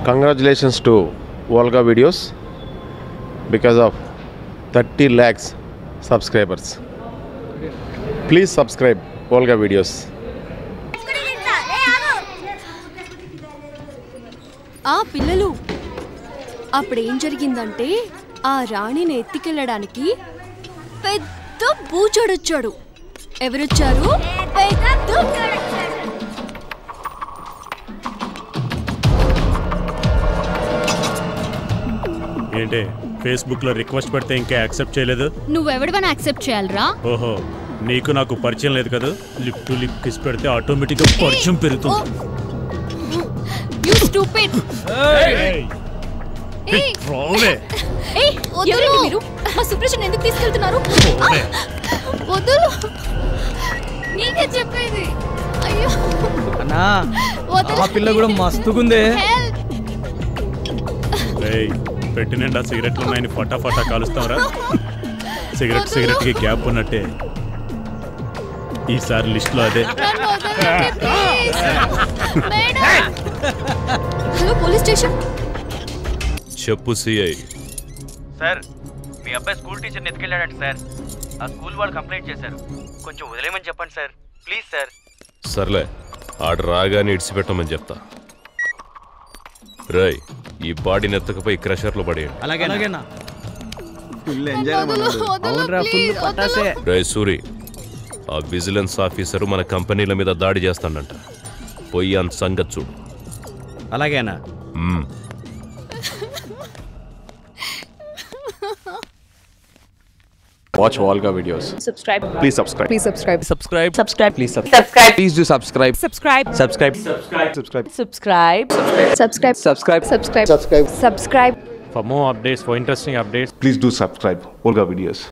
Congratulations to Volga Videos because of 30 lakhs subscribers. Please subscribe Volga Videos. ఆ పిల్లలు అప్పుడేం జరిగిందంటే ఆ రాణిని ఎత్తికెళ్ళడానికి పెద్ద బూచోడొచ్చాడు ఎవరొచ్చారు పెద్ద బూచోడొచ్చాడు. ఏంటి ఫేస్బుక్ లో రిక్వెస్ట్ పెడితే ఇంకా యాక్సెప్ట్ చేయలేదు నువ్వెవడవని యాక్సెప్ట్ చేయాలరా ఓహో నీకు నాకు పరిచయం లేదు కదా లిప్ టు లిప్ కిస్ పెడితే ఆటోమేటిక్ గా పరిచయం పెరుగుతుంది యు స్టూపిడ్ ఏయ్, రావులే. ఏయ్ ఎవరండి మీరు మా సుప్రజన్ ఎందుకు తీసుకెళ్తున్నారు పోలే. వదులు నీకే చెప్పేది అయ్యో అన్నా వదులు ఆ పిల్ల కూడా మస్తుగుందే Help. ఏయ్, పెట్టి నిండా సిగరెట్లు ఉన్నాయని ఫటా ఫటా కాలుస్తావరా సిగరెట్ సిగరెట్ కి గ్యాప్ ఉన్నట్టే ఈసారి లిస్ట్ లో అదే నన్ను వదలండి, please. Madam hello police station చెప్పు సిఐ సార్ మీ అబ్బాయి స్కూల్ టీచర్ని ఎత్తుకెళ్ళాడంట సార్ ఆ స్కూల్ వాళ్ళు కంప్లైంట్ చేశారు కొంచెం వదిలేయమని చెప్పండి సార్ ప్లీజ్ సార్ సర్లే ఆడు రాగానే ఇడిచిపెట్టమని చెప్తా రై ఈ బాడీని ఎత్తకపోయి క్రషర్లో పడేయండి అలాగే అలాగేనా ఫుల్ ఎంజాయ్ వదులు వదులు అవునరా ఫుల్ ప్లీజ్ పటాసే రై సూరి ఆ విజిలెన్స్ ఆఫీసరు మన కంపెనీల మీద దాడి చేస్తాడంట పోయి అంత సంగతి చూడు అలాగేనా మ్మ్. Watch Volga Videos. subscribe Please subscribe. please subscribe subscribe subscribe please subscribe please do subscribe subscribe subscribe subscribe subscribe subscribe subscribe subscribe For more updates, for interesting updates, Please do subscribe Olga Videos.